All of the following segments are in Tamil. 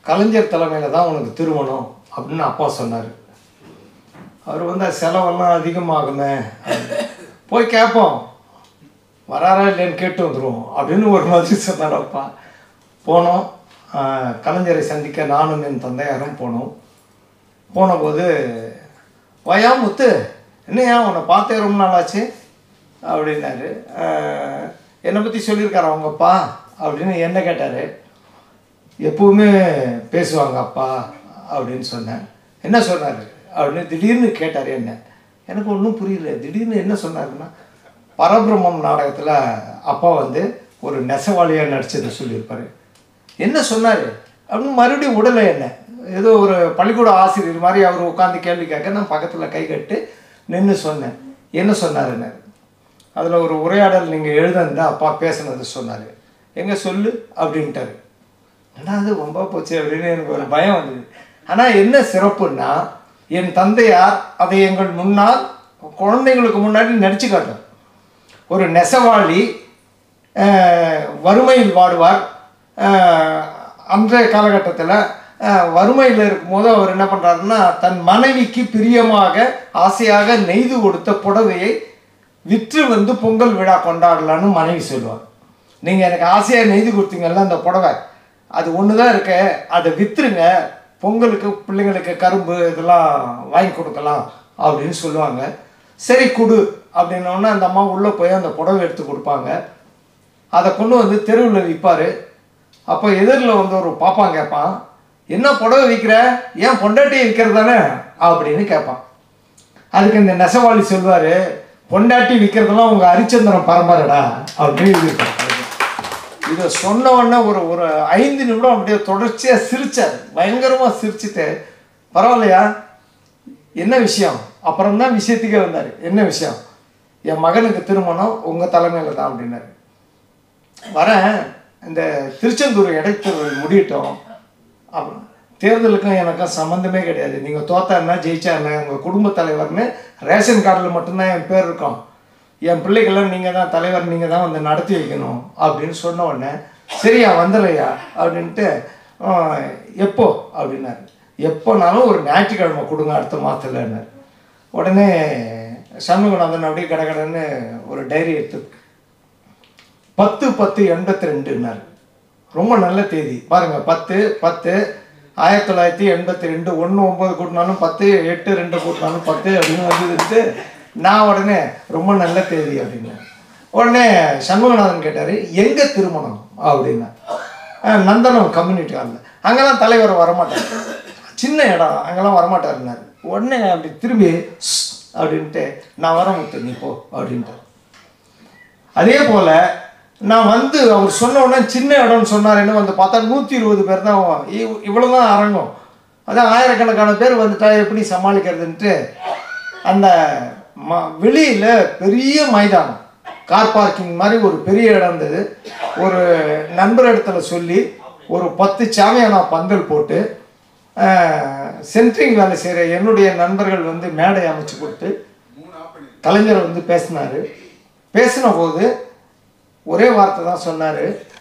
கலைஞர் தலைமையில் தான் உனக்கு திருமணம் அப்படின்னு அப்பா சொன்னார் அவர் வந்து "அது செலவெல்லாம் அதிகமாகுமே போய் கேட்போம் வராரா இல்லைன்னு கேட்டு வந்துடுவோம் அப்படின்னு ஒரு மாதிரி சொன்னார் அப்பா போனோம் ஆஹ், கலைஞரை சந்திக்க நானும் என் தந்தையாரும் போனோம் போனபோது வயா முத்து என்னையா உன்னை பார்த்தே ரொம்ப நாளாச்சு அப்படின்னாரு ஆஹ், என்னை பற்றி சொல்லியிருக்காரு அவங்க அப்பா அப்படின்னு என்ன கேட்டார் எப்பவுமே பேசுவாங்க அப்பா அப்படின்னு சொன்னேன் என்ன சொன்னார் அப்படின்னு திடீர்னு கேட்டார் என்ன எனக்கு ஒன்றும் புரியல திடீர்னு என்ன சொன்னாருன்னா பரபிரம்மம் நாடகத்தில் அப்பா வந்து ஒரு நெசவாளியாக நடிச்சதை சொல்லியிருப்பாரு என்ன சொன்னார் அப்படின்னு மறுபடியும் உடலை என்ன ஏதோ ஒரு பள்ளிக்கூட ஆசிரியர் மாதிரி அவர் உட்காந்து கேள்வி கேட்க நான் பக்கத்தில் கை கட்டு நின்று சொன்னேன் என்ன சொன்னாருன்னு அதில் ஒரு உரையாடல் நீங்கள் எழுதுனதா அப்பா பேசுனது சொன்னார் எங்கே சொல்லு அப்படின்ட்டாரு ஏன்னா அது ரொம்ப போச்சு அப்படின்னு எனக்கு ஒரு பயம் வந்தது ஆனால் என்ன சிறப்புன்னா என் தந்தையார் அதை எங்கள் முன்னால் குழந்தைங்களுக்கு முன்னாடி நடிச்சு காட்டும் ஒரு நெசவாளி அஹ், வறுமையில் வாடுவார் அஹ், அன்றைய காலகட்டத்தில் வறுமையில் இருக்கும்போது அவர் என்ன பண்ணுறாருன்னா தன் மனைவிக்கு பிரியமாக ஆசையாக நெய்து கொடுத்த புடவையை விற்று வந்து பொங்கல் விழா கொண்டாடலான்னு மனைவி சொல்லுவார் நீங்கள் எனக்கு ஆசையாக நெய்து கொடுத்தீங்கல்ல அந்த புடவை அது ஒன்று தான் இருக்கு அதை விற்றுருங்க பொங்கலுக்கு பிள்ளைங்களுக்கு கரும்பு இதெல்லாம் வாங்கி கொடுக்கலாம் அப்படின்னு சொல்லுவாங்க சரி கொடு அப்படின்னோடனே அந்த அம்மா உள்ளே போய் அந்த புடவை எடுத்து கொடுப்பாங்க அதை கொண்டு வந்து தெருவில் விற்பார் அப்போ எதிரில் வந்து ஒரு பாப்பான் கேட்பான் என்ன புடவை விற்கிற ஏன் பொண்டாட்டியை விற்கிறது தானே அப்படின்னு கேட்பான் அதுக்கு இந்த நெசவாளி சொல்வார் பொண்டாட்டி விற்கிறதெல்லாம் உங்கள் ஹரிச்சந்திரன் பரம்பரைடா அப்படின்னு எழுதியிருப்பாரு இதை சொன்ன உடனே ஒரு ஒரு ஐந்து நிமிடம் அப்படியே தொடர்ச்சியாக சிரிச்சார் பயங்கரமாக சிரிச்சுட்டு பரவாயில்லையா என்ன விஷயம் அப்புறம் தான் விஷயத்துக்கே வந்தார் என்ன விஷயம் என் மகனுக்கு திருமணம் உங்கள் தலைமையில் தான் அப்படின்னாரு வரேன் இந்த திருச்செந்தூர் இடைத்தேர்தல் முடியட்டும் அப்புறம் தேர்தலுக்கும் எனக்கும் சம்மந்தமே கிடையாது நீங்கள் தோத்தா என்ன ஜெயிச்சா என்ன உங்கள் குடும்ப தலைவர்னு ரேஷன் கார்டில் மட்டும்தான் என் பேர் இருக்கும் என் பிள்ளைகள்லாம் நீங்கள் தான் தலைவர் நீங்கள் தான் வந்து நடத்தி வைக்கணும் அப்படின்னு சொன்ன உடனே சரியா வந்துடுறையா அப்படின்ட்டு "ஆ, எப்போ அப்படின்னாரு எப்போனாலும் ஒரு ஞாயிற்றுக்கிழமை கொடுங்க அடுத்த மாதத்துலன்னாரு உடனே சண்முகநாதன் அப்படியே கடகடன்னு ஒரு டைரி எடுத்து பத்து பத்து எண்பத்தி ரெண்டுன்னாரு ரொம்ப நல்ல தேதி பாருங்க பத்து பத்து ஆயிரத்தி தொள்ளாயிரத்தி எண்பத்தி ரெண்டு ஒன்று ஒம்பது கூட்டினாலும் பத்து எட்டு ரெண்டு கூட்டினாலும் பத்து அப்படின்னு வந்துட்டு நான் உடனே ரொம்ப நல்ல தேதி அப்படின்னேன் உடனே சண்முகநாதன் கேட்டார் எங்கே திருமணம் அப்படின்னா "அஹ், நந்தனம் கம்யூனிட்டி ஹாலில் அங்கெல்லாம் தலைவர் வரமாட்டார் சின்ன இடம் அங்கெல்லாம் வரமாட்டாருன்னாரு உடனே அப்படி திரும்பி "ஸ்" அப்படின்ட்டு நான் வர முத்து நீ போ அப்படின்ட்டார் அதே போல் நான் வந்து அவர் சொன்ன உடனே சின்ன இடம்னு சொன்னாருன்னு வந்து பார்த்தா நூற்றி இருபது பேர் தான் இவ்- இவ்வளவுதான் அரங்கம் அதான் ஆயிரக்கணக்கான பேர் வந்துட்டா எப்படி சமாளிக்கிறதுன்ட்டு அந்த ம வெளியில் பெரிய மைதானம் கார் பார்க்கிங் மாதிரி ஒரு பெரிய இடம் இருந்தது ஒரு நண்பர் இடத்துல சொல்லி ஒரு பத்து சாமியானா பந்தல் போட்டு சென்ட்ரிங் வேலை செய்கிற என்னுடைய நண்பர்கள் வந்து மேடை அமைச்சு கொடுத்து கலைஞர் வந்து பேசினார் பேசின போது ஒரே வார்த்தை தான் சொன்னார்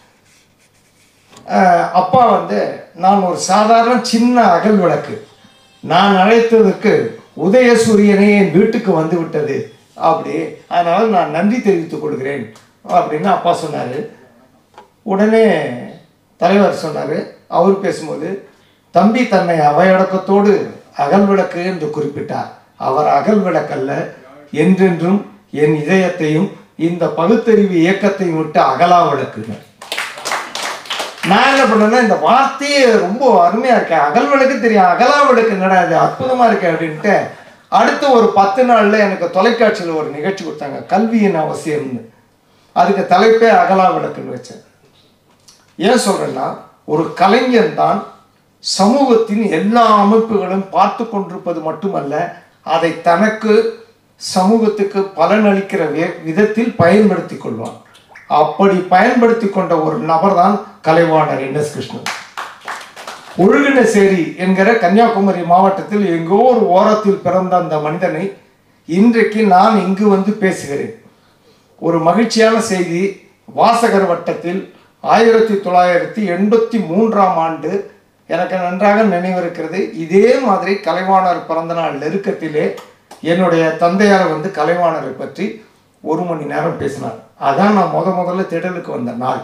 அப்பா வந்து நான் ஒரு சாதாரண சின்ன அகல் விளக்கு நான் அழைத்ததுக்கு உதயசூரியனே என் வீட்டுக்கு வந்து விட்டது அப்படி அதனால் நான் நன்றி தெரிவித்துக் கொள்கிறேன் அப்படின்னு அப்பா சொன்னார் உடனே தலைவர் சொன்னார் அவர் பேசும்போது தம்பி தன்னை அவையடக்கத்தோடு அகல் விளக்கு என்று குறிப்பிட்டார் அவர் அகல் விளக்கல்ல என்றென்றும் என் இதயத்தையும் இந்த பகுத்தறிவு இயக்கத்தையும் விட்டு அகலா விளக்குங்க நான் என்ன பண்ணேன்னா இந்த வார்த்தையே ரொம்ப அருமையா இருக்கேன் அகல் விளக்கு தெரியும் அகலா விளக்கு என்னடா இது அற்புதமா இருக்கு அப்படின்ட்டு அடுத்த ஒரு பத்து நாள்ல எனக்கு தொலைக்காட்சியில் ஒரு நிகழ்ச்சி கொடுத்தாங்க கல்வியின் அவசியம்னு அதுக்கு தலைப்பே அகலா விளக்குன்னு வச்சேன் ஏன் சொல்றேன்னா ஒரு கலைஞன் தான் சமூகத்தின் எல்லா அமைப்புகளும் பார்த்து கொண்டிருப்பது மட்டுமல்ல அதை தனக்கு சமூகத்துக்கு பலனளிக்கிற வி- விதத்தில் பயன்படுத்தி கொள்வான் அப்படி பயன்படுத்தி கொண்ட ஒரு நபர் தான் கலைவாணர் என் எஸ் கிருஷ்ணன் ஒழுகினசேரி என்கிற கன்னியாகுமரி மாவட்டத்தில் எங்கோ ஒரு ஓரத்தில் பிறந்த அந்த மனிதனை இன்றைக்கு நான் இங்கு வந்து பேசுகிறேன் ஒரு மகிழ்ச்சியான செய்தி வாசகர் வட்டத்தில் ஆயிரத்தி தொள்ளாயிரத்தி எண்பத்தி மூன்றாம் ஆண்டு எனக்கு நன்றாக நினைவிருக்கிறது இதே மாதிரி கலைவாணர் பிறந்தநாள் நெருக்கத்திலே என்னுடைய தந்தையார் வந்து கலைவாணரை பற்றி ஒரு மணி நேரம் பேசினார் அதான் நான் முத முதல்ல திடலுக்கு வந்த நாள்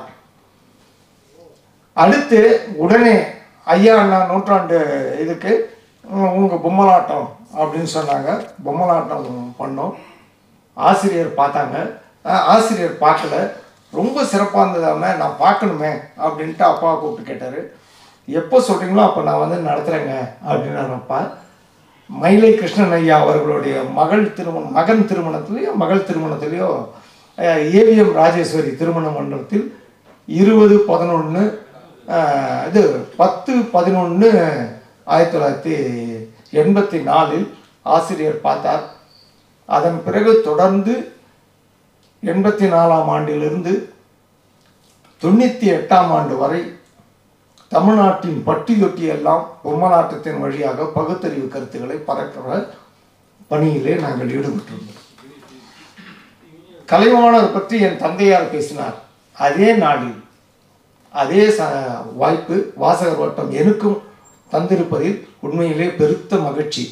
அடுத்து உடனே ஐயா அண்ணா நூற்றாண்டு இதுக்கு உம், உங்க பொம்மலாட்டம் அப்படின்னு சொன்னாங்க பொம்மலாட்டம் பண்ணோம் ஆசிரியர் பார்த்தாங்க அஹ், ஆசிரியர் பார்க்கல ரொம்ப சிறப்பாக இருந்ததாம நான் பார்க்கணுமே அப்படின்ட்டு அப்பாவை கூப்பிட்டு கேட்டார் எப்போ சொல்கிறீங்களோ அப்போ நான் வந்து நடத்துகிறேங்க அப்படின்னு அப்பா மயிலை கிருஷ்ணன் ஐயா அவர்களுடைய மகள் திருமணம் மகன் திருமணத்திலேயோ மகள் திருமணத்திலேயோ ஏவிஎம் ராஜேஸ்வரி திருமண மண்டபத்தில் இருபது பதினொன்று இது பத்து பதினொன்று ஆயிரத்தி தொள்ளாயிரத்தி எண்பத்தி நாலில் ஆசிரியர் பார்த்தார் அதன் பிறகு தொடர்ந்து எண்பத்தி நாலாம் ஆண்டிலிருந்து தொண்ணூற்றி எட்டாம் ஆண்டு வரை தமிழ்நாட்டின் பட்டி தொட்டி எல்லாம் பொம்மலாட்டத்தின் வழியாக பகுத்தறிவு கருத்துக்களை பரப்புற பணியிலே நாங்கள் ஈடுபட்டிருந்தோம் கலைவாணர் பற்றி என் தந்தையார் பேசினார் அதே நாளில் அதே ச வாய்ப்பு வாசகர் வட்டம் எனக்கும் தந்திருப்பதில் உண்மையிலே பெருத்த மகிழ்ச்சி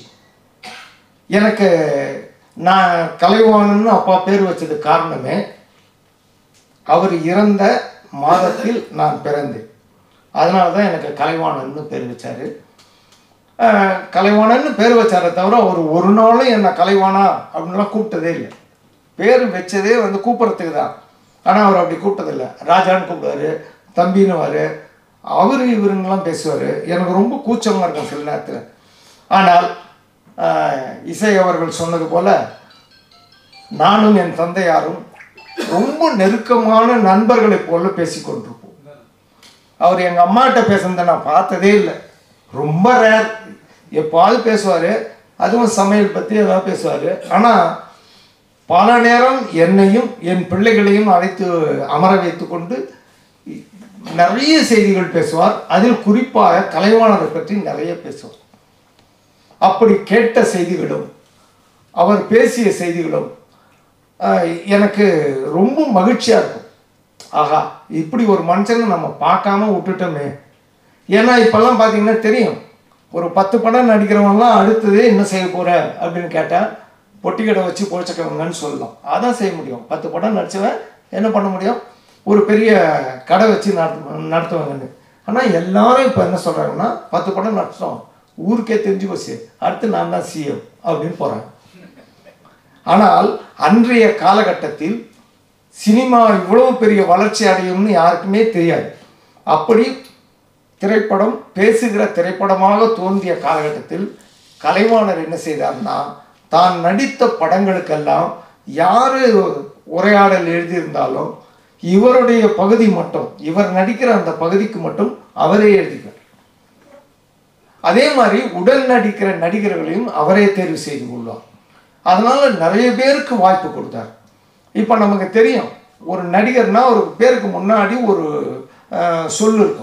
எனக்கு நான் கலைவாணன்னு அப்பா பேர் வச்சது காரணமே அவர் இறந்த மாதத்தில் நான் பிறந்தேன் அதனால தான் எனக்கு கலைவாணன்னு பேர் வச்சார் கலைவாணன்னு பேர் வச்சாரே தவிர அவர் ஒரு நாளும் என்னை கலைவாணா அப்படின்லாம் கூப்பிட்டதே இல்லை பேர் வச்சதே வந்து கூப்பிட்றதுக்கு தான் ஆனால் அவர் அப்படி கூப்பிட்டதில்லை ராஜான்னு கூப்பிடுவாரு தம்பின்னுவார் அவர் இவருங்கெல்லாம் பேசுவார் எனக்கு ரொம்ப கூச்சமாக இருக்கும் சில நேரத்தில் ஆனால் ஆஹ், இசை அவர்கள் சொன்னது போல் நானும் என் தந்தையாரும் ரொம்ப நெருக்கமான நண்பர்களைப் போல பேசிக்கொண்டிருப்போம் அவர் எங்கள் அம்மாட்ட பேசுனதை நான் பார்த்ததே இல்லை ரொம்ப ரேர் எப்பாவது பேசுவார் அதுவும் சமையல் பற்றி ஏதாவது பேசுவார் ஆனால் பல நேரம் என்னையும் என் பிள்ளைகளையும் அழைத்து அமர வைத்து கொண்டு நிறைய செய்திகள் பேசுவார் அதில் குறிப்பாக கலைவாணரை பற்றி நிறைய பேசுவார் அப்படி கேட்ட செய்திகளும் அவர் பேசிய செய்திகளும் ஆஹ், எனக்கு ரொம்ப மகிழ்ச்சியாக இருக்கும் ஆஹா இப்படி ஒரு மனுஷனை நம்ம பார்க்காம விட்டுட்டோமே ஏன்னா இப்போல்லாம் பார்த்தீங்கன்னா தெரியும் ஒரு பத்து படம் நடிக்கிறவங்கலாம் அடுத்தது என்ன செய்ய போற அப்படின்னு கேட்டால் பொட்டி கடை வச்சு பொழைச்சிக்கவங்கன்னு சொல்லலாம் அதான் செய்ய முடியும் பத்து படம் நடிச்சவன் என்ன பண்ண முடியும் ஒரு பெரிய கடை வச்சு நடத்து நடத்துவாங்கன்னு ஆனால் எல்லாரும் இப்போ என்ன சொல்கிறாங்கன்னா பத்து படம் நடத்துகிறோம் ஊருக்கே தெரிஞ்சு போச்சு அடுத்து நான் தான் சிஎம் அப்படின்னு போகிறாங்க ஆனால் அன்றைய காலகட்டத்தில் சினிமா இவ்வளவு பெரிய வளர்ச்சி அடையும்னு யாருக்குமே தெரியாது அப்படி திரைப்படம் பேசுகிற திரைப்படமாக தோன்றிய காலகட்டத்தில் கலைவாணர் என்ன செய்தார்னா தான் நடித்த படங்களுக்கெல்லாம் யார் உரையாடல் எழுதியிருந்தாலும் இவருடைய பகுதி மட்டும் இவர் நடிக்கிற அந்த பகுதிக்கு மட்டும் அவரே எழுதிக்கிறார் அதே மாதிரி உடல் நடிக்கிற நடிகர்களையும் அவரே தேர்வு செய்து கொள்வார் அதனால நிறைய பேருக்கு வாய்ப்பு கொடுத்தார் இப்போ நமக்கு தெரியும் ஒரு நடிகர்னா ஒரு பேருக்கு முன்னாடி ஒரு அஹ், சொல் இருக்கும்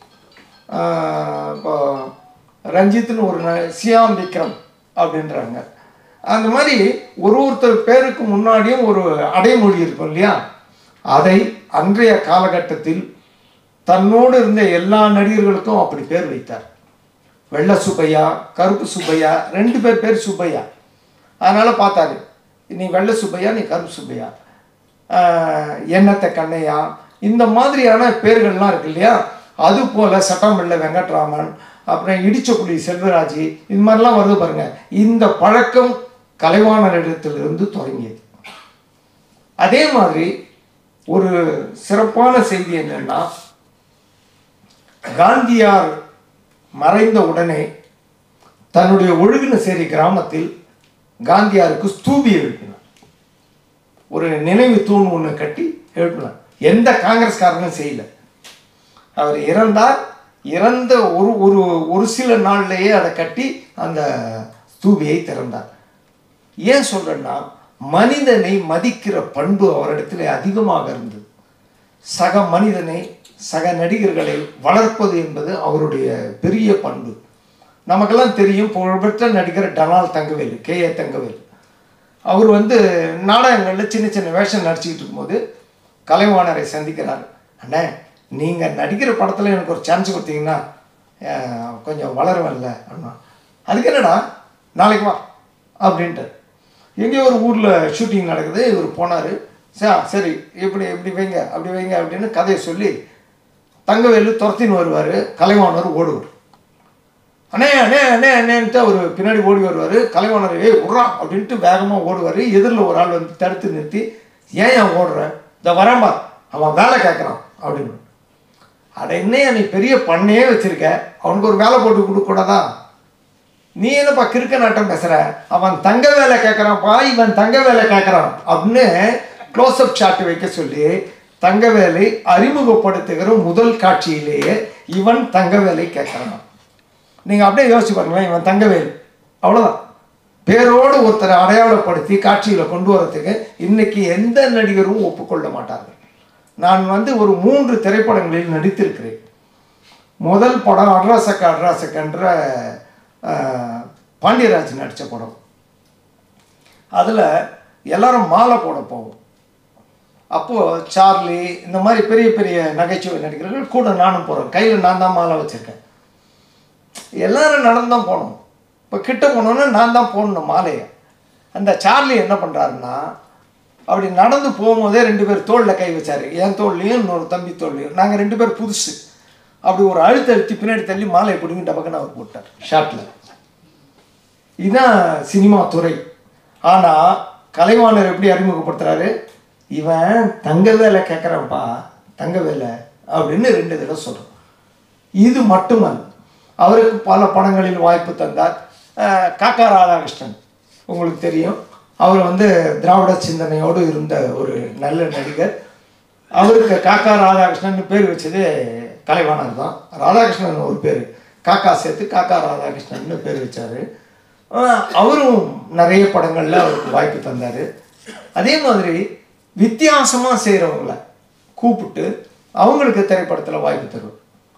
அஹ், இப்போ ரஞ்சித்னு ஒரு ந- சியாம் விக்ரம் அப்படின்றாங்க அந்த மாதிரி ஒரு ஒருத்தர் பேருக்கு முன்னாடியும் ஒரு அடைமொழி இருக்கும் இல்லையா அதை அன்றைய காலகட்டத்தில் தன்னோடு இருந்த எல்லா நடிகர்களுக்கும் அப்படி பேர் வைத்தார் வெள்ளை சுப்பையா கருப்பு சுப்பையா ரெண்டு பேர் பேர் சுப்பையா அதனால் பார்த்தாரு நீ வெள்ளை சுப்பையா நீ கருப்பு சுப்பையா ஆஹ் எண்ணத்தை கண்ணையா இந்த மாதிரியான பேர்கள்லாம் இருக்கு இல்லையா அது போல் சட்டம்பிள்ளை வெங்கட்ராமன் அப்புறம் இடிச்சக்குடி செல்வராஜ் இது மாதிரிலாம் வருது பாருங்க இந்த பழக்கம் கலைவாணரிடத்திலிருந்து தொடங்கியது அதே மாதிரி ஒரு சிறப்பான செய்தி என்னன்னா காந்தியார் மறைந்த உடனே தன்னுடைய ஒழுகினசேரி கிராமத்தில் காந்தியாருக்கு ஸ்தூபி எழுப்பினார் ஒரு நினைவு தூண் ஒன்று கட்டி எழுப்பினார் எந்த காங்கிரஸ்காரனும் செய்யல அவர் இறந்தார் இறந்த ஒரு ஒரு ஒரு சில நாள்லேயே அதை கட்டி அந்த ஸ்தூபியை திறந்தார் ஏன் சொல்றேன்னா மனிதனை மதிக்கிற பண்பு அவரிடத்தில் அதிகமாக இருந்தது சக மனிதனை சக நடிகர்களை வளர்ப்பது என்பது அவருடைய பெரிய பண்பு நமக்கெல்லாம் தெரியும் புகழ்பெற்ற நடிகர் டனால் தங்கவேலு கே ஏ தங்கவேலு அவர் வந்து நாடகங்களில் சின்ன சின்ன வேஷம் நடிச்சுக்கிட்டு இருக்கும்போது கலைவாணரை சந்திக்கிறார் அண்ணே நீங்கள் நடிக்கிற படத்தில் எனக்கு ஒரு சான்ஸ் கொடுத்தீங்கன்னா அஹ், கொஞ்சம் வளருவல்ல அப்படின்னா அதுக்கு என்னடா நாளைக்கு வா அப்படின்ட்டு எங்கேயோ ஒரு ஊரில் ஷூட்டிங் நடக்குது இவர் போனார் சரி சரி இப்படி இப்படி வைங்க அப்படி வைங்க அப்படின்னு கதையை சொல்லி தங்கவேலு துரத்தின்னு வருவார் கலைவாணர் ஓடுவார் அண்ணே அண்ணே அண்ணே அண்ணேன்ட்டு அவர் பின்னாடி ஓடி வருவார் கலைவாணர் ஏய் விட்றா அப்படின்ட்டு வேகமாக ஓடுவார் எதிரில் ஒரு ஆள் வந்து தடுத்து நிறுத்தி ஏன் ஏன் ஓடுற இந்த வரேன்பா அவன் வேலை கேட்குறான் அப்படின்னு அட என்னையா நீ பெரிய பண்ணையே வச்சிருக்க அவனுக்கு ஒரு வேலை போட்டு கொடுக்கூடாதா நீ என்னப்பா கிறுக்க நாட்டம் பேசுற அவன் தங்க வேலை கேட்குறான்ப்பா இவன் தங்க வேலை கேட்குறான் அப்படின்னு க்ளோஸ்அப் ஷாட் வைக்க சொல்லி தங்க வேலை அறிமுகப்படுத்துகிற முதல் காட்சியிலேயே இவன் தங்க வேலை கேட்குறான் நீங்கள் அப்படியே யோசிச்சு பாருங்களேன் இவன் தங்கவேல் அவ்வளோதான் பேரோடு ஒருத்தரை அடையாளப்படுத்தி காட்சியில் கொண்டு வரதுக்கு இன்னைக்கு எந்த நடிகரும் ஒப்புக்கொள்ள மாட்டார்கள் நான் வந்து ஒரு மூன்று திரைப்படங்களில் நடித்திருக்கிறேன் முதல் படம் அட்ராசக்க அட்ராசக்கன்ற அஹ், பாண்டியராஜ் நடித்த படம் அதில் எல்லாரும் மாலை போட போவோம் அப்போது சார்லி இந்த மாதிரி பெரிய பெரிய நகைச்சுவை நடிகர்கள் கூட நானும் போகிறேன் கையில் நான் தான் மாலை வச்சுருக்கேன் எல்லாரும் நடந்து தான் போகணும் இப்போ கிட்ட போனோன்னே நான் தான் போடணும் மாலையை அந்த சார்லி என்ன பண்ணுறாருன்னா அப்படி நடந்து போகும்போதே ரெண்டு பேர் தோளில் கை வச்சாரு என் தோல்லையும் இன்னொரு தம்பி தோல்லையும் நாங்கள் ரெண்டு பேர் புதுசு அப்படி ஒரு அழுத்த அழுத்தி பின்னாடி தள்ளி மாலையை பிடிங்கி டபக்குன்னு அவர் போட்டார் ஷார்ட்டில் இதுதான் சினிமா துறை ஆனால் கலைவாணர் எப்படி அறிமுகப்படுத்துறாரு இவன் தங்க வேலை கேட்குறான்ப்பா தங்க வேலை அப்படின்னு ரெண்டு தடவை சொல்கிறான் இது மட்டுமல்ல அவருக்கு பல படங்களில் வாய்ப்பு தந்தார் அஹ் காக்கா ராதாகிருஷ்ணன் உங்களுக்கு தெரியும் அவர் வந்து திராவிட சிந்தனையோடு இருந்த ஒரு நல்ல நடிகர் அவருக்கு காக்கா ராதாகிருஷ்ணன் பேர் வச்சது கலைவாணர் தான் ராதாகிருஷ்ணன் ஒரு பேர் காக்கா சேர்த்து காக்கா ராதாகிருஷ்ணன் பேர் வச்சார் அவரும் நிறைய படங்களில் அவருக்கு வாய்ப்பு தந்தார் அதே மாதிரி வித்தியாசமாக செய்கிறவங்கள கூப்பிட்டு அவங்களுக்கு திரைப்படத்தில் வாய்ப்பு தருவார்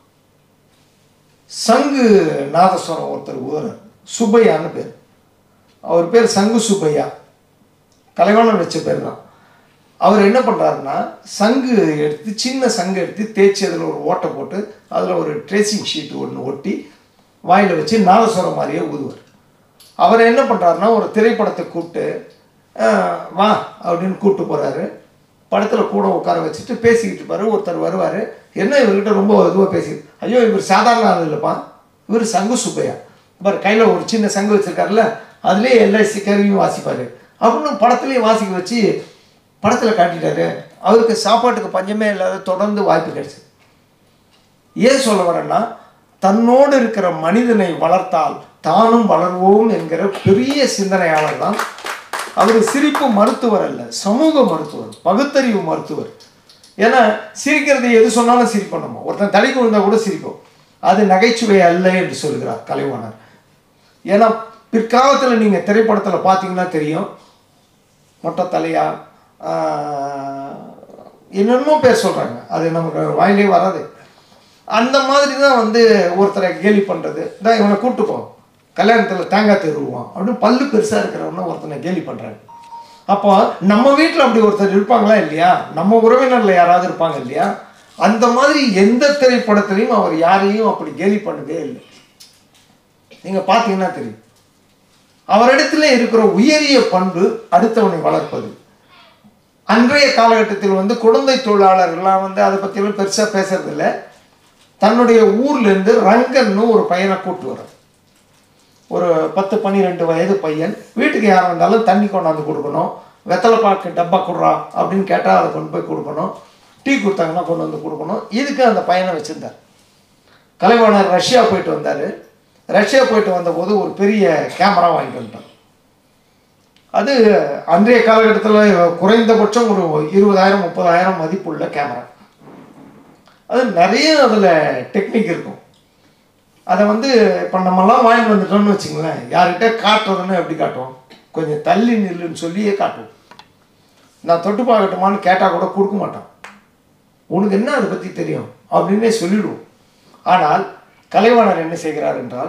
சங்கு நாதஸ்வரம் ஒருத்தர் ஊரர் சுப்பையான்னு பேர் அவர் பேர் சங்கு சுப்பையா கலைவாணர் வச்ச பேர் தான் அவர் என்ன பண்ணுறாருன்னா சங்கு எடுத்து சின்ன சங்கு எடுத்து தேய்ச்சி அதில் ஒரு ஓட்டை போட்டு அதில் ஒரு ட்ரேசிங் ஷீட் ஒன்று ஒட்டி வாயில் வச்சு நாதஸ்வரம் மாதிரியே ஊதுவார் அவர் என்ன பண்ணுறாருன்னா ஒரு திரைப்படத்தை கூப்பிட்டு "அஹ், வா அப்படின்னு கூப்பிட்டு போகிறாரு படத்தில் கூட உட்கார வச்சுட்டு பேசிக்கிட்டு இருப்பாரு ஒருத்தர் வருவார் என்ன இவர்கிட்ட ரொம்ப இதுவாக பேசி ஐயோ இவர் சாதாரண ஆள் இல்லைப்பா இவர் சங்கு சுப்பையா பாரு கையில் ஒரு சின்ன சங்கு வச்சுருக்காருல்ல அதுலேயே எல்லா கருவியும் வாசிப்பார் அப்படின்னு படத்துலேயே வாசிக்க வச்சு படத்தில் காட்டிட்டாரு அவருக்கு சாப்பாட்டுக்கு பஞ்சமே இல்லாத தொடர்ந்து வாய்ப்பு கிடைச்சு ஏன் சொல்ல வரேன்னா தன்னோடு இருக்கிற மனிதனை வளர்த்தால் தானும் வளர்வோம் என்கிற பெரிய சிந்தனையாளர் தான் அவர் சிரிப்பு மருத்துவர் அல்ல சமூக மருத்துவர் பகுத்தறிவு மருத்துவர் ஏன்னா சிரிக்கிறது எது சொன்னாலும் சிரிப்போம் நம்ம ஒருத்தன் தலைக்கு விழுந்தா கூட சிரிப்போம் அது நகைச்சுவை அல்ல என்று சொல்கிறார் கலைவாணர் ஏன்னா பிற்காலத்தில் நீங்கள் திரைப்படத்தில் பார்த்தீங்கன்னா தெரியும் மொட்டை தலையா ஆஹ், என்னென்னமோ பேர் சொல்கிறாங்க அது நமக்கு வாயிலே வராது அந்த மாதிரி தான் வந்து ஒருத்தரை கேலி பண்ணுறது தான் இவனை கூப்பிட்டு போ கல்யாணத்தில் தேங்காய் தெருவான் அப்படின்னு பல்லு பெருசாக இருக்கிறவன ஒருத்தனை கேலி பண்ணுறாங்க அப்போ நம்ம வீட்டில் அப்படி ஒருத்தர் இருப்பாங்களா இல்லையா நம்ம உறவினரில் யாராவது இருப்பாங்க இல்லையா அந்த மாதிரி எந்த திரைப்படத்திலையும் அவர் யாரையும் அப்படி கேலி பண்ணதே இல்லை நீங்கள் பார்த்தீங்கன்னா தெரியும் அவரிடத்துல இருக்கிற உயரிய பண்பு அடுத்தவனை வளர்ப்பது அன்றைய காலகட்டத்தில் வந்து குழந்தை தொழிலாளர்கள்லாம் வந்து அதை பற்றியெல்லாம் பெருசாக பேசுறதில்ல தன்னுடைய ஊர்லேருந்து ரங்கன்னு ஒரு பையனை கூட்டு வர ஒரு பத்து பன்னிரெண்டு வயது பையன் வீட்டுக்கு யார் வந்தாலும் தண்ணி கொண்டாந்து கொடுக்கணும் வெத்தலை பாக்கு டப்பா கொடுறா அப்படின்னு கேட்டால் அதை கொண்டு போய் கொடுக்கணும் டீ கொடுத்தாங்கன்னா கொண்டு வந்து கொடுக்கணும் இதுக்கு அந்த பையனை வச்சுருந்தார் கலைவாணர் ரஷ்யா போயிட்டு வந்தார் ரஷ்யா போயிட்டு வந்தபோது ஒரு பெரிய கேமரா வாங்கிட்டு வந்துட்டார் அது அன்றைய காலகட்டத்தில் குறைந்தபட்சம் ஒரு இருபதாயிரம் முப்பதாயிரம் மதிப்புள்ள கேமரா அது நிறைய அதில் டெக்னிக் இருக்கும் அதை வந்து இப்போ நம்மலாம் வாங்கிட்டு வந்துட்டோம்னு வச்சுங்களேன் யார்கிட்ட காட்டுறதுன்னு எப்படி காட்டுவோம் கொஞ்சம் தள்ளி நில்லுன்னு சொல்லியே காட்டுவோம் நான் தொட்டு பார்க்கட்டுமான்னு கேட்டால் கூட கொடுக்க மாட்டான் உனக்கு என்ன அதை பற்றி தெரியும் அப்படின்னே சொல்லிடுவோம் ஆனால் கலைவாணர் என்ன செய்கிறார் என்றால்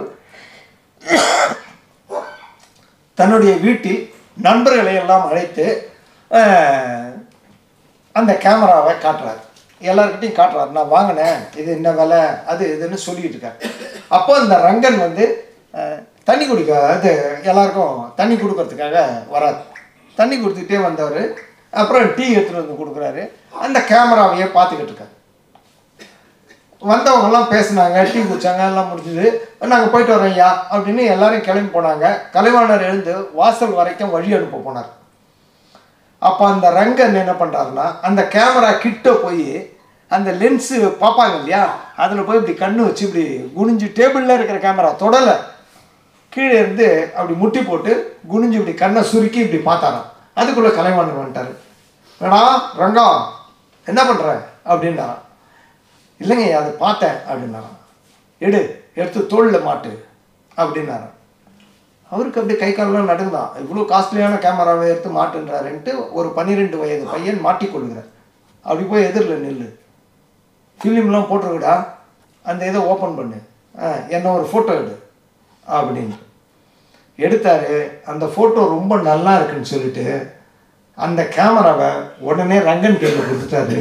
தன்னுடைய வீட்டில் நண்பர்களை எல்லாம் அழைத்து அஹ், அந்த கேமராவை காட்டுறார் எல்லாருக்கிட்டையும் காட்டுறாரு நான் வாங்கினேன் இது என்ன விலை அது இதுன்னு சொல்லிட்டு இருக்காரு அப்போ இந்த ரங்கன் வந்து அஹ், தண்ணி குடிக்க அது எல்லாருக்கும் தண்ணி கொடுக்கறதுக்காக வராது தண்ணி கொடுத்துக்கிட்டே வந்தவர் அப்புறம் டீ எடுத்துகிட்டு வந்து கொடுக்குறாரு அந்த கேமராவையே பார்த்துக்கிட்டு இருக்காரு வந்தவங்கெல்லாம் பேசுனாங்க டீ குடிச்சாங்க எல்லாம் முடிஞ்சுது நாங்கள் போயிட்டு வரோம் ஐயா அப்படின்னு எல்லாரும் கிளம்பி போனாங்க கலைவாணர் எழுந்து வாசல் வரைக்கும் வழி அனுப்ப போனார் அப்போ அந்த ரங்கன் என்ன பண்ணுறாருன்னா அந்த கேமரா கிட்ட போய் அந்த லென்ஸு பார்ப்பாங்க இல்லையா அதில் போய் இப்படி கண்ணு வச்சு இப்படி குனிஞ்சு டேபிளில் இருக்கிற கேமரா தொடலை கீழே இருந்து அப்படி முட்டி போட்டு குனிஞ்சு இப்படி கண்ணை சுருக்கி இப்படி பார்த்தாராம் அதுக்குள்ளே கலைவாணர் வந்துட்டார் வேணா ரங்கா என்ன பண்ணுற அப்படின்னாராம் இல்லைங்க அதை பார்த்தேன் அப்படின்னாராம் எடு எடுத்து தோளில் மாட்டு அப்படின்னாராம் அவருக்கு அப்படியே கை காலெல்லாம் நடுங்குதான் இவ்வளோ காஸ்ட்லியான கேமராவை எடுத்து மாட்டுன்றாருன்ட்டு ஒரு பன்னிரெண்டு வயது பையன் மாட்டிக்கொள்கிறார் அப்படி போய் எதிரில் நில்லு ஃபிலிம்லாம் போட்டுருக்குடா அந்த இதை ஓப்பன் பண்ணு ஆ, என்ன ஒரு ஃபோட்டோ எடு அப்படின்னு எடுத்தாரு அந்த ஃபோட்டோ ரொம்ப நல்லா இருக்குன்னு சொல்லிட்டு அந்த கேமராவை உடனே ரங்கன் கையில் கொடுத்துட்டாரு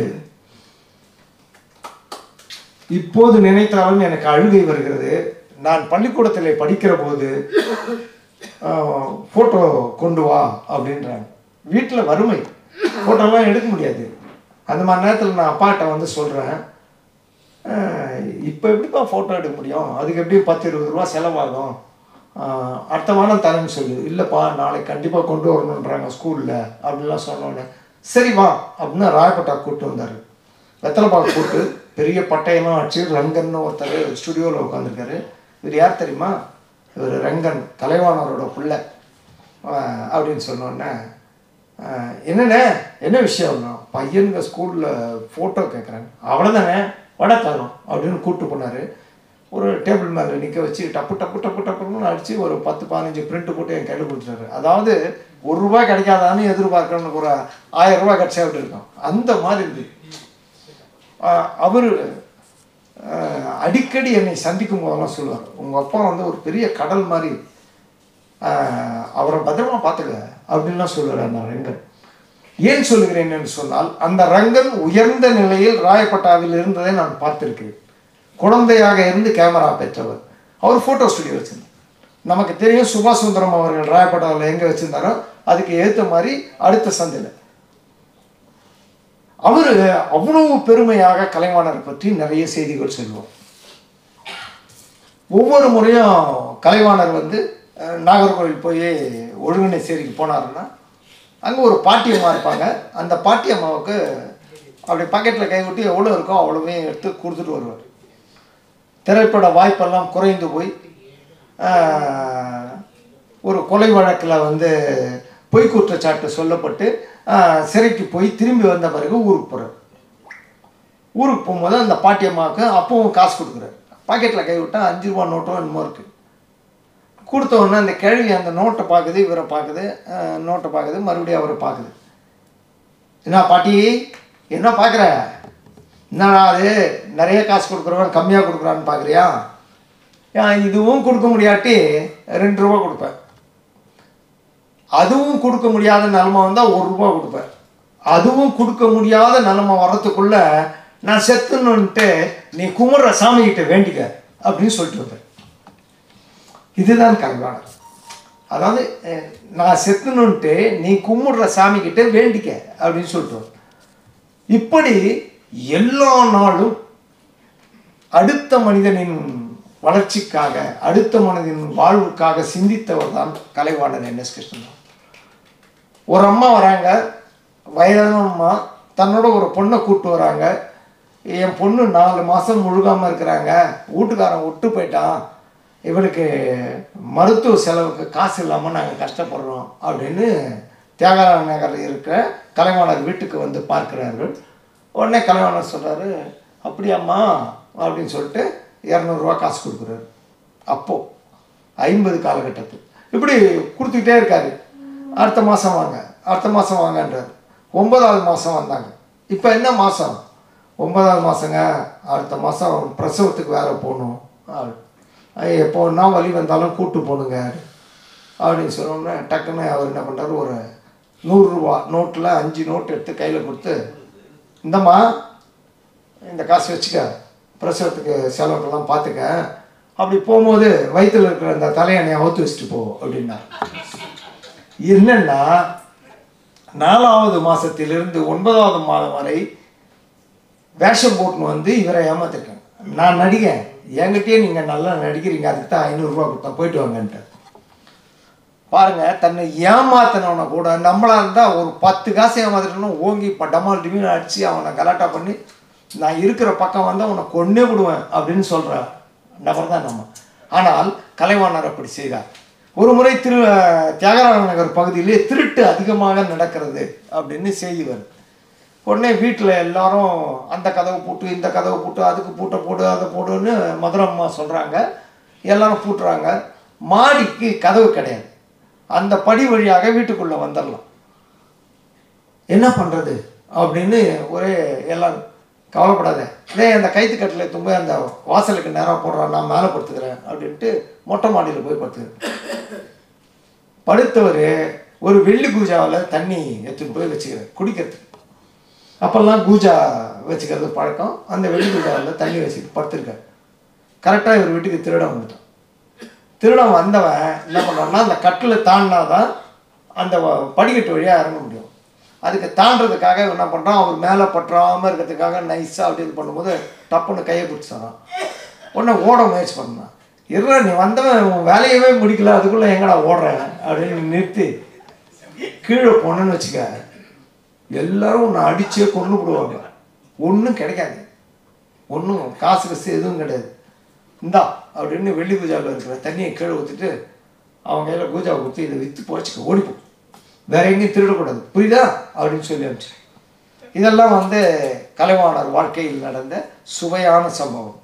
இப்போது நினைத்தாலும் எனக்கு அழுகை வருகிறது நான் பள்ளிக்கூடத்தில் படிக்கிற போது ஃபோட்டோ கொண்டு வா அப்படின்றாங்க வீட்டில் வறுமை ஃபோட்டோலாம் எடுக்க முடியாது அந்த மாதிரி நேரத்தில் நான் அப்பாட்ட வந்து சொல்கிறேன் இப்போ எப்படிப்பா ஃபோட்டோ எடுக்க முடியும் அதுக்கு எப்படியும் பத்து இருபது ரூபா செலவாகும் ஆஹ் அடுத்த வாரம் தரேன்னு சொல்லு இல்லைப்பா நாளைக்கு கண்டிப்பாக கொண்டு வரணுன்றாங்க ஸ்கூலில் அப்படிலாம் சொன்னோன்னே சரி வா அப்படின்னு ராயப்பட்டா கூப்பிட்டு வந்தார் வெத்தலைப்பாக்கு கூப்பிட்டு பெரிய பட்டையெல்லாம் வச்சு ரங்கன்னு ஒருத்தர் ஸ்டுடியோவில் உட்காந்துருக்காரு இவர் யார் தெரியுமா இவர் ரங்கன் கலைவாணரோட பிள்ளை ஆஹ் அப்படின்னு சொன்னோன்னே ஆஹ் என்னண்ணே என்ன விஷயம்னா பையனுங்க ஸ்கூலில் ஃபோட்டோ கேட்குறாங்க அவ்வளோதானே வட தரோம் அப்படின்னு கூப்பிட்டு போனார் ஒரு டேபிள் மேலே நிற்க வச்சு டப்பு டப்பு டப்பு டப்புன்னு அடித்து ஒரு பத்து பதினஞ்சு பிரிண்ட் போட்டு என் கையில் கொடுத்துட்டாரு அதாவது ஒரு ரூபாய் கிடைக்காதான்னு எதிர்பார்க்கணும்னு ஒரு ஆயிரம் ரூபாய் கிடச்சா அப்படி இருக்கும் அந்த மாதிரி இருந்து அவர் அடிக்கடி என்னை சந்திக்கும் போதெல்லாம் சொல்லுவார் உங்கள் அப்பா வந்து ஒரு பெரிய கடல் மாதிரி ஆஹ் அவரை பத்திரமா பார்த்துக்க அப்படின்லாம் சொல்லுறார் நான் ரங்கன் ஏன் சொல்லுகிறேன் என்று சொன்னால் அந்த ரங்கன் உயர்ந்த நிலையில் ராயப்பட்டாவில் இருந்ததை நான் பார்த்திருக்கிறேன் குழந்தையாக இருந்து கேமரா பெற்றவர் அவர் ஃபோட்டோ ஸ்டுடியோ வச்சிருந்தார் நமக்கு தெரியும் சுபாஷ் சுந்தரம் அவர்கள் ராயப்பட்டாவில் எங்கே வச்சிருந்தாரோ அதுக்கு ஏற்ற மாதிரி அடுத்த சந்தையில் அவர் அவ்வளவு பெருமையாக கலைவாணர் பற்றி நிறைய செய்திகள் சொல்லுவோம் ஒவ்வொரு முறையும் கலைவாணர் வந்து அஹ், நாகர்கோவில் போய் ஒழுங்கினேசேரிக்கு போனாருன்னா அங்கே ஒரு பாட்டியம்மா இருப்பாங்க அந்த பாட்டியம்மாவுக்கு அப்படி பாக்கெட்டில் கை விட்டு எவ்வளோ இருக்கோ அவ்வளோவே எடுத்து கொடுத்துட்டு வருவார் திரைப்பட வாய்ப்பெல்லாம் குறைந்து போய் ஆஹ், ஒரு கொலை வழக்கில் வந்து பொய் குற்றச்சாட்டு சொல்லப்பட்டு ஆஹ், சிறைக்கு போய் திரும்பி வந்த பிறகு ஊருக்கு போகிறார் ஊருக்கு போகும்போது அந்த பாட்டியம்மாவுக்கு அப்பவும் காசு கொடுக்குறாரு பாக்கெட்டில் கை விட்டால் அஞ்சு ரூபா நோட்டும் என்னமோ இருக்குது கொடுத்த உடனே அந்த கேள்வி அந்த நோட்டை பார்க்குது இவரை பார்க்குது ஆஹ், நோட்டை பார்க்குது மறுபடியும் அவரை பார்க்குது என்ன பாட்டி என்ன பார்க்குற என்னடா அது நிறைய காசு கொடுக்குறவன் கம்மியாக கொடுக்குறான்னு பார்க்குறியா ஏன் இதுவும் கொடுக்க முடியாட்டி ரெண்டு ரூபா கொடுப்பேன் அதுவும் கொடுக்க முடியாத நிலமை வந்தால் ஒரு ரூபா கொடுப்பேன் அதுவும் கொடுக்க முடியாத நிலமை வர்றதுக்குள்ள நான் செத்துணுன்ட்டு நீ கும்பிட்ற சாமிகிட்ட வேண்டிக்க அப்படின்னு சொல்லிட்டு வந்தேன் இதுதான் கல்வாணர் அதாவது அஹ், நான் செத்துணுன்ட்டு நீ கும்பிடுற சாமிகிட்ட வேண்டிக்க அப்படின்னு சொல்லிட்டு வந்தேன். இப்படி எல்லா நாளும் அடுத்த மனிதனின் வளர்ச்சிக்காக அடுத்த மனிதனின் வாழ்வுக்காக சிந்தித்தவர் தான் கலைவாணர் என் எஸ் கிருஷ்ணன் ஒரு அம்மா வராங்க வயதான அம்மா தன்னோட ஒரு பொண்ணை கூப்பிட்டு வராங்க என் பொண்ணு நாலு மாதம் முழுகாமல் இருக்கிறாங்க வீட்டுக்காரன் விட்டு போயிட்டான் இவளுக்கு மருத்துவ செலவுக்கு காசு இல்லாமல் நாங்கள் கஷ்டப்படுறோம் அப்படின்னு தியாகராய நகரில் இருக்கிற கலைவாணர் வீட்டுக்கு வந்து பார்க்கிறார்கள் உடனே கலைவாணர் சொல்கிறாரு அப்படியாம்மா அப்படின்னு சொல்லிட்டு இரநூறுவா காசு கொடுக்குறாரு அப்போது ஐம்பது காலகட்டத்தில் இப்படி கொடுத்துக்கிட்டே இருக்காரு அடுத்த மாதம் வாங்க அடுத்த மாதம் வாங்கன்றார் ஒன்பதாவது மாதம் வந்தாங்க இப்போ என்ன மாதம் ஒன்பதாவது மாதங்க அடுத்த மாதம் பிரசவத்துக்கு வேற போகணும் அப்படி. ஐய், எப்போன்னா வலி வந்தாலும் கூட்டு போகணுங்க அப்படின்னு சொன்னோன்னே டக்குன்னு அவர் என்ன பண்ணுறாரு ஒரு நூறுரூவா நோட்டில் அஞ்சு நோட் எடுத்து கையில் கொடுத்து இந்தம்மா இந்த காசு வச்சுக்க பிரசவத்துக்கு செலவுக்கெல்லாம் பார்த்துக்க அப்படி போகும்போது வயித்துல இருக்கிற அந்த தலையணையை அவுத்து வச்சுட்டு போ அப்படின்னார் என்னன்னா நாலாவது மாசத்திலிருந்து ஒன்பதாவது மாதம் வரை வேஷம் போட்டுன்னு வந்து இவரை ஏமாத்திருக்கேன் நான் நடிகன் என்கிட்டயே நீங்கள் நல்லா நடிக்கிறீங்க அதுக்கு தான் ஐநூறுரூவா கொடுத்தேன் போயிட்டு வாங்கன்ட்டு பாருங்க தன்னை ஏமாத்தினவனை கூட நம்மளா இருந்தால் ஒரு பத்து காசு ஏமாத்திட்டோம்னா ஓங்கி இப்போ டமால் டிமின்னு அடித்து அவனை கலாட்டா பண்ணி நான் இருக்கிற பக்கம் வந்து அவனை கொன்னே விடுவேன் அப்படின்னு சொல்கிற நபர் தான் நம்ம ஆனால் கலைவாணர் அப்படி செய்தார் ஒரு முறை திரு தியாகராஜ நகர் பகுதியிலே திருட்டு அதிகமாக நடக்கிறது அப்படின்னு செய்தி வருது உடனே வீட்டில் எல்லாரும் அந்த கதவை பூட்டு இந்த கதவை பூட்டு அதுக்கு பூட்டை போடு அதை போடுன்னு மதுரை அம்மா சொல்கிறாங்க எல்லாரும் பூட்டுறாங்க மாடிக்கு கதவு கிடையாது அந்த படி வழியாக வீட்டுக்குள்ளே வந்துடலாம் என்ன பண்ணுறது அப்படின்னு ஒரே எல்லாரும் கவலைப்படாத டேய் அந்த கைத்து கட்டில் தும்ப அந்த வாசலுக்கு நேராக போடுறான் நான் மேலே படுத்துக்கிறேன் அப்படின்ட்டு மொட்டை மாடியில் போய் படுத்துக்கிறேன் படுத்தவர் ஒரு வெள்ளி பூஜாவில் தண்ணி எடுத்துகிட்டு போய் வச்சுக்கிறேன் குடிக்கிறதுக்கு அப்போல்லாம் பூஜா வச்சுக்கிறது பழக்கம் அந்த வெள்ளி பூஜாவில் தண்ணி வச்சுக்கிட்டு படுத்திருக்காரு கரெக்டாக இவர் வீட்டுக்கு திருடம் வந்துட்டான் திருடன் வந்தவன் என்ன பண்ணுறான்னா அந்த கட்டில் தாண்டினா தான் அந்த வ- படிக்கட்டு வழியாக இறங்க முடியும் அதுக்கு தாண்டறதுக்காக இவன் என்ன பண்ணுறான் அவர் மேலே பற்றாமல் இருக்கிறதுக்காக நைஸாக அப்படி இது பண்ணும்போது டப்புன்னு கையை பிடிச்சாரான் உடனே ஓட முயற்சி பண்ணான் இருடா நீ வந்தவன் உன் வேலையவே முடிக்கல அதுக்குள்ளே எங்கடா ஓடுறேன் அப்படின்னு நிறுத்தி கீழே போனேன்னு வச்சுக்க எல்லாரும் உன்னை அடிச்சே கொண்டு விடுவாங்க ஒன்றும் கிடைக்காது ஒன்றும் காசு கசு எதுவும் கிடையாது இந்தா அப்படின்னு வெள்ளி பூஜாவில் இருக்கிற தண்ணியை கீழே ஊற்றிட்டு அவங்க கையில் பூஜாவை ஊற்றி இதை விற்று போச்சுக்க ஓடிப்போ வேற எங்கேயும் திருடக்கூடாது புரியுதா அப்படின்னு சொல்லி அனுப்பிச்சு இதெல்லாம் வந்து கலைவாணர் வாழ்க்கையில் நடந்த சுவையான சம்பவம்